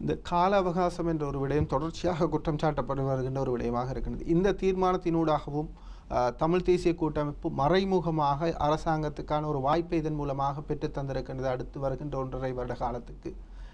இந்த கால அவகாசம் என்ற ஒரு விடயம் தொடர்ச்சியாக குற்றம் சாட்டப்பட்டு வருகின்ற ஒரு விடயமாக இருக்கின்றது இந்த தீர்மானத்தினூடாகவும் அஹ், தமிழ் தேசிய கூட்டமைப்பு மறைமுகமாக அரசாங்கத்துக்கான ஒரு வாய்ப்பை இதன் மூலமாக பெற்றுத் தந்திருக்கின்றது அடுத்து வருகின்ற ஒன்றரை வருட காலத்துக்கு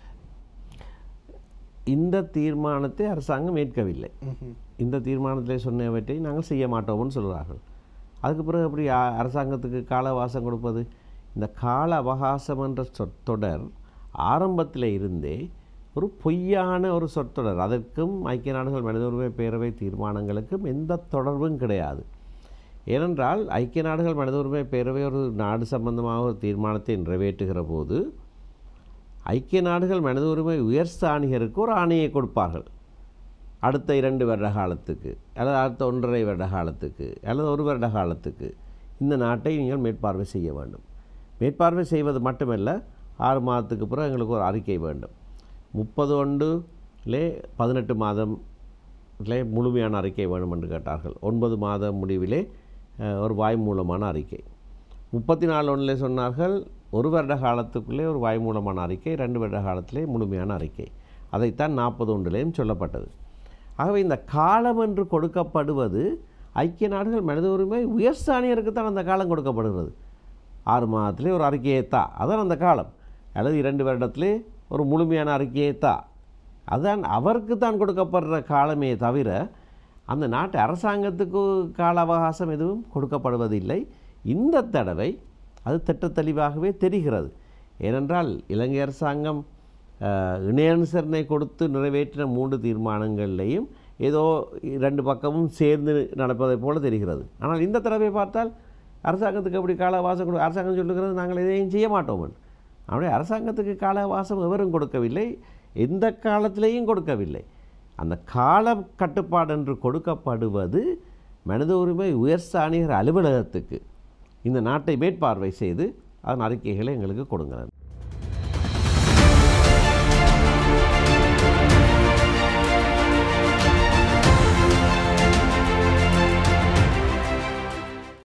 இந்த தீர்மானத்தை அரசாங்கம் ஏற்கவில்லை ம்ஹும். இந்த தீர்மானத்தில் சொன்னவற்றை நாங்கள் செய்ய மாட்டோம்னு சொல்கிறார்கள் அதுக்கு பிறகு எப்படி அ- அரசாங்கத்துக்கு கால அவகாசம் கொடுப்பது இந்த கால அவகாசம் என்ற சொற்றொடர் ஆரம்பத்தில் இருந்தே ஒரு பொய்யான ஒரு சொற்றொடர் அதற்கும் ஐக்கிய நாடுகள் மனித உரிமை பேரவை தீர்மானங்களுக்கும் எந்த தொடர்பும் கிடையாது ஏனென்றால் ஐக்கிய நாடுகள் மனித உரிமை பேரவை ஒரு நாடு சம்பந்தமாக ஒரு தீர்மானத்தை நிறைவேற்றுகிற போது ஐக்கிய நாடுகள் மனித உரிமை உயர்ஸ்தானிகருக்கு ஒரு ஆணையை கொடுப்பார்கள் அடுத்த இரண்டு வருட காலத்துக்கு அல்லது அடுத்த ஒன்றரை வருட காலத்துக்கு அல்லது ஒரு வருட காலத்துக்கு இந்த நாட்டை நீங்கள் மேற்பார்வை செய்ய வேண்டும் மேற்பார்வை செய்வது மட்டுமல்ல ஆறு மாதத்துக்கு பிறகு எங்களுக்கு ஒரு அறிக்கை வேண்டும் முப்பது ஒன்றுலே பதினெட்டு மாதம் லே முழுமையான அறிக்கை வேணும் என்று கேட்டார்கள் ஒன்பது மாத முடிவிலே அஹ், ஒரு வாய் மூலமான அறிக்கை முப்பத்தி நாலு ஒன்றிலே சொன்னார்கள் ஒரு வருட காலத்துக்குள்ளே ஒரு வாய் மூலமான அறிக்கை ரெண்டு வருட காலத்திலே முழுமையான அறிக்கை அதைத்தான் நாற்பது ஒன்றிலேயும் சொல்லப்பட்டது ஆகவே இந்த காலம் என்று கொடுக்கப்படுவது ஐக்கிய நாடுகள் மனித உரிமை உயர்ஸ்தானியருக்கு தான் அந்த காலம் கொடுக்கப்படுகிறது ஆறு மாதத்திலே ஒரு அறிக்கையை தா அதான் அந்த காலம் அல்லது இரண்டு வருடத்திலே ஒரு முழுமையான அறிக்கையை தா அதான் அவருக்கு தான் கொடுக்கப்படுற காலமே தவிர அந்த நாட்டு அரசாங்கத்துக்கு கால அவகாசம் எதுவும் கொடுக்கப்படுவதில்லை இந்த தடவை அது திட்ட தெளிவாகவே தெரிகிறது ஏனென்றால் இலங்கை அரசாங்கம் அஹ், இணை அனுசரணை கொடுத்து நிறைவேற்றின மூன்று தீர்மானங்கள்லையும் ஏதோ ரெண்டு பக்கமும் சேர்ந்து நடப்பதைப் போல தெரிகிறது ஆனால் இந்த தடவை பார்த்தால் அரசாங்கத்துக்கு அப்படி கால அவகாசம் கொடு அரசாங்கம் சொல்லுகிறது நாங்கள் எதையும் செய்ய மாட்டோம் அப்படியே அரசாங்கத்துக்கு கால அவகாசம் எவரும் கொடுக்கவில்லை எந்த காலத்திலேயும் கொடுக்கவில்லை அந்த கால கட்டுப்பாடு என்று கொடுக்கப்படுவது மனித உரிமை உயர்ஸ்தானிகர் அலுவலகத்துக்கு இந்த நாட்டை மேற்பார்வை செய்து அதன் அறிக்கைகளை எங்களுக்கு கொடுங்க